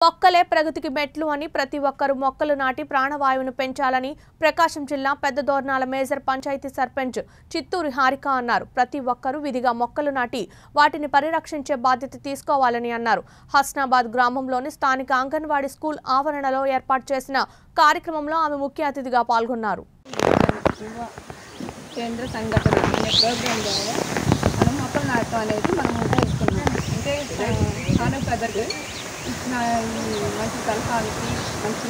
మొక్కలే ప్రగతికి మెట్లు అని ప్రతి ఒక్కరూ మొక్కలు నాటి ప్రాణవాయువును పెంచాలని ప్రకాశం జిల్లా పెద్ద దోర్నాల మేజర్ పంచాయతీ సర్పంచ్ చిత్తూరు హారిక అన్నారు ప్రతి ఒక్కరూ విధిగా మొక్కలు నాటి వాటిని పరిరక్షించే బాధ్యత తీసుకోవాలని అన్నారు హస్నాబాద్ గ్రామంలోని స్థానిక అంగన్వాడీ స్కూల్ ఆవరణలో ఏర్పాటు చేసిన కార్యక్రమంలో ఆమె ముఖ్య అతిథిగా పాల్గొన్నారు యువ కేంద్ర సంఘటన అనే ప్రోగ్రాం ద్వారా మనం మొక్కలు నాటడం అనేది మనం తీసుకున్నాం అంటే ఆనవ పెద్దకి ఇచ్చిన ఈ మంచి సలహాలకి మంచి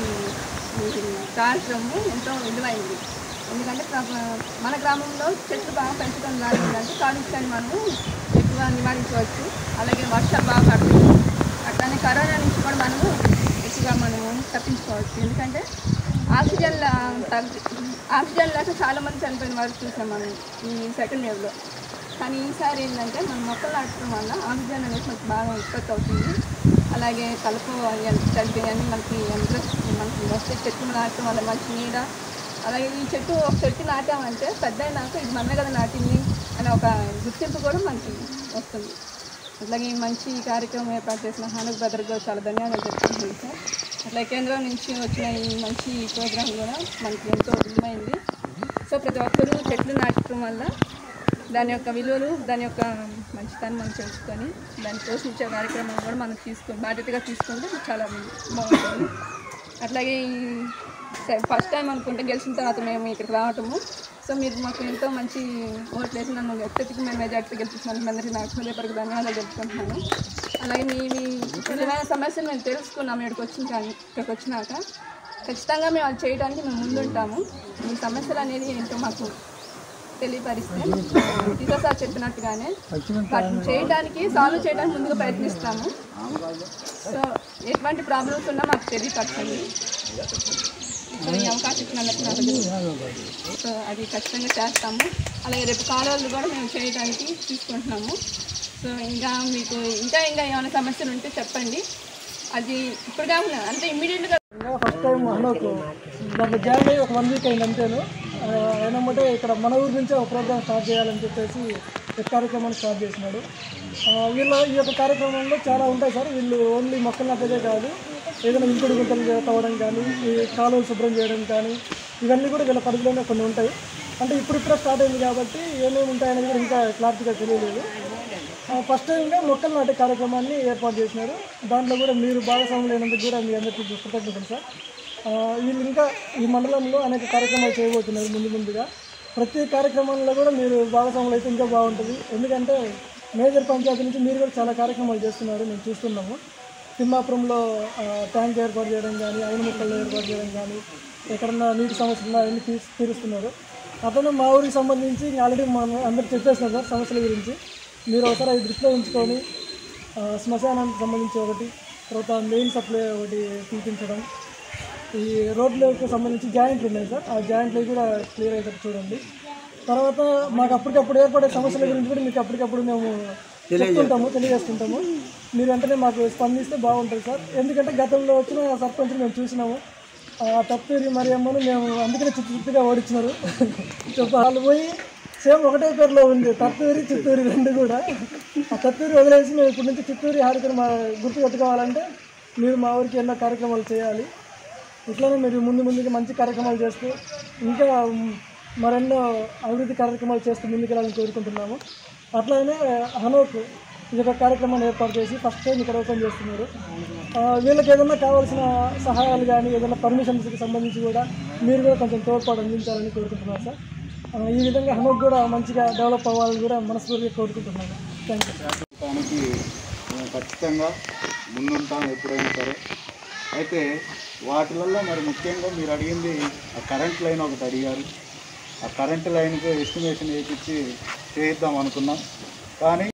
ఈ కార్యక్రమం ఎంతో విలువైంది ఎందుకంటే ప్ర- మన గ్రామంలో చెట్లు బాగా పెంచడం ద్వారా ఏంటంటే కాలుష్యాన్ని మనము ఎక్కువ నివారించవచ్చు అలాగే వర్షాలు బాగా పడుతుంది అట్లానే కరోనా నుంచి కూడా మనము ఎక్కువగా మనము తప్పించుకోవచ్చు ఎందుకంటే ఆక్సిజన్ లా- తగ్గి ఆక్సిజన్ లేక చాలా మంది చనిపోయిన వారు చూసాం మనం ఈ సెకండ్ వేవ్లో కానీ ఈసారి ఏంటంటే మనం మొక్కలు నాటడం వల్ల ఆక్సిజన్ అనేది మనకి బాగా ఉత్పత్తి అవుతుంది అలాగే కలుపు తగ్గి అన్ని మనకి ఎంత మనకి వస్తే చెట్లు నాటడం వల్ల మంచి నీడ అలాగే ఈ చెట్టు ఒక చెట్టు నాటామంటే పెద్ద అయినాక ఇది మనమే కదా నాటింది అనే ఒక గుర్తింపు కూడా మనకి వస్తుంది అట్లాగే ఈ మంచి కార్యక్రమం ఏర్పాటు చేసిన హానక్ బ్రదర్ కూడా చాలా ధన్యవాదాలు చెప్తున్నాను సార్ అట్లా కేంద్రం నుంచి వచ్చిన ఈ మంచి ప్రోగ్రాం కూడా మనకి ఎంతో విలువైంది సో ప్రతి ఒక్కరూ చెట్లు నాటడం వల్ల దాని యొక్క విలువలు దాని యొక్క మంచితనం మనం తెలుసుకొని దాన్ని పోషించే కార్యక్రమం కూడా మనం తీసుకొని బాధ్యతగా తీసుకుంటే చాలా బాగుంటుంది అట్లాగే ఈ ఫస్ట్ టైం అనుకుంటే గెలిచిన తర్వాత మేము ఇక్కడికి రావటము సో మీరు మాకు ఎంతో మంచి ఓట్లు వేసి నన్ను అత్యధిక మేము మెజార్టీ గెలిపించినందుకు మీ అందరికీ నాకు హృదయపరకు ధన్యవాదాలు తెలుపుకుంటున్నాను అలాగే మీ మీ విలువైన సమస్యలు మేము తెలుసుకున్నాము ఇక్కడికి వచ్చిన కానీ ఇక్కడికి వచ్చినాక ఖచ్చితంగా మేము అది చేయడానికి మేము ముందుంటాము మీ సమస్యలు అనేది ఏంటో మాకు తెలియపరిస్తే టీచర్ సార్ చెప్పినట్టుగానే వాటిని చేయడానికి సాల్వ్ చేయడానికి ముందుగా ప్రయత్నిస్తాము సో ఎటువంటి ప్రాబ్లమ్స్ ఉన్నా మాకు తెలియపరచండి సో ఈ అవకాశం ఇచ్చినందుకు నాకు ధన్యవాదాలు. సో అది ఖచ్చితంగా చేస్తాము అలాగే రేపు కాలువలు కూడా మేము చేయడానికి తీసుకుంటున్నాము సో ఇంకా మీకు ఇంకా ఇంకా ఏమైనా సమస్యలు ఉంటే చెప్పండి అది ఇప్పుడు కాకుండా అంటే ఇమ్మీడియట్గా ఫస్ట్ టైం మనకు దాంట్లో జాయిన్ అయ్యి ఒక వన్ వీక్ అయింది అంతేను ఆ, అయినమ్మంటే ఇక్కడ మన ఊరి నుంచే ఒక ప్రోగ్రామ్ స్టార్ట్ చేయాలని చెప్పేసి ఈ కార్యక్రమాన్ని స్టార్ట్ చేసినాడు ఆ, వీళ్ళ ఈ యొక్క కార్యక్రమంలో చాలా ఉంటాయి సార్ వీళ్ళు ఓన్లీ మొక్కలు నాటేదే కాదు ఏదైనా ఇంకుడు గుంతలు తవ్వడం కానీ ఈ కాలువలు శుభ్రం చేయడం కానీ ఇవన్నీ కూడా వీళ్ళ పరిధిలోనే కొన్ని ఉంటాయి అంటే ఇప్పుడిప్పుడే స్టార్ట్ అయింది కాబట్టి ఏమేమి ఉంటాయనేది కూడా ఇంకా క్లారిటీగా తెలియలేదు ఆ, ఫస్ట్ టైంగా మొక్కలు నాటే కార్యక్రమాన్ని ఏర్పాటు చేసినారు దాంట్లో కూడా మీరు భాగస్వాములు అయినందుకు కూడా మీ అందరికీ కృతజ్ఞతలు సార్ ఆ, వీళ్ళు ఇంకా ఈ మండలంలో అనేక కార్యక్రమాలు చేయబోతున్నారు ముందు ముందుగా ప్రతి కార్యక్రమంలో కూడా మీరు భాగస్వాములు అయితే ఇంకా బాగుంటుంది ఎందుకంటే మేజర్ పంచాయతీ నుంచి మీరు కూడా చాలా కార్యక్రమాలు చేస్తున్నారు మేము చూస్తున్నాము తిమ్మాపురంలో ఆ, ట్యాంక్ ఏర్పాటు చేయడం కానీ అయిన మొక్కలు ఏర్పాటు చేయడం కానీ ఎక్కడన్నా నీటి సమస్యలు ఉన్నా అవన్నీ తీర్చి తీరుస్తున్నారు అతను మా ఊరికి సంబంధించి ఆల్రెడీ మనం అందరు చెప్పేస్తున్నారు సార్ సమస్యల గురించి మీరు ఒకసారి అవి దృష్టిలో ఉంచుకొని ఆ, శ్మశానానికి సంబంధించి ఒకటి తర్వాత మెయిన్ సప్లై ఒకటి తీపించడం ఈ రోడ్లకు సంబంధించి జాయింట్లు ఉన్నాయి సార్ ఆ జాయింట్లు కూడా క్లియర్ అయ్యేటట్టు చూడండి తర్వాత మాకు అప్పటికప్పుడు ఏర్పడే సమస్యల గురించి కూడా మీకు అప్పటికప్పుడు మేము చెప్తుంటాము తెలియజేస్తుంటాము మీరు వెంటనే మాకు స్పందిస్తే బాగుంటుంది సార్ ఎందుకంటే గతంలో వచ్చిన సర్పంచ్ని మేము చూసినాము ఆ తప్పూరి మరియమ్మను మేము అందుకనే చిత్తు చిత్తుగా ఓడించినారు చెప్ప వాళ్ళు పోయి సేమ్ ఒకటే పేరులో ఉంది తత్తూరి చిత్తూరి రెండు కూడా ఆ తత్తూరి వదిలేసి మేము ఇప్పటి నుంచి చిత్తూరి హారికను మా గుర్తు పెట్టుకోవాలంటే మీరు మా ఊరికి ఎన్నో కార్యక్రమాలు చేయాలి ఇట్లానే మీరు ముందు ముందుగా మంచి కార్యక్రమాలు చేస్తూ ఇంకా మరెన్నో అభివృద్ధి కార్యక్రమాలు చేస్తూ ముందుకెళ్ళాలని కోరుకుంటున్నాము అట్లానే హనోక్ ఇది ఒక కార్యక్రమాన్ని ఏర్పాటు చేసి ఫస్ట్ టైం ఇక్కడ ఓపెన్ చేస్తున్నారు ఆ, వీళ్ళకి ఏదైనా కావాల్సిన సహాయాలు కానీ ఏదైనా పర్మిషన్స్కి సంబంధించి కూడా మీరు కూడా కొంచెం తోడ్పాటు అందించాలని కోరుకుంటున్నాను సార్ ఆ, ఈ విధంగా హనోక్ కూడా మంచిగా డెవలప్ అవ్వాలని కూడా మనస్ఫూర్తిగా కోరుకుంటున్నాను థ్యాంక్ యూ దానికి మేము ఖచ్చితంగా ముందుంటాం ఎప్పుడైనా సరే అయితే వాటిలలో మరి ముఖ్యంగా మీరు అడిగింది ఆ కరెంట్ లైన్ ఒకటి అడిగారు ఆ కరెంట్ లైన్కి ఎస్టిమేషన్ వేయించి చేయిద్దాం అనుకున్నాం కానీ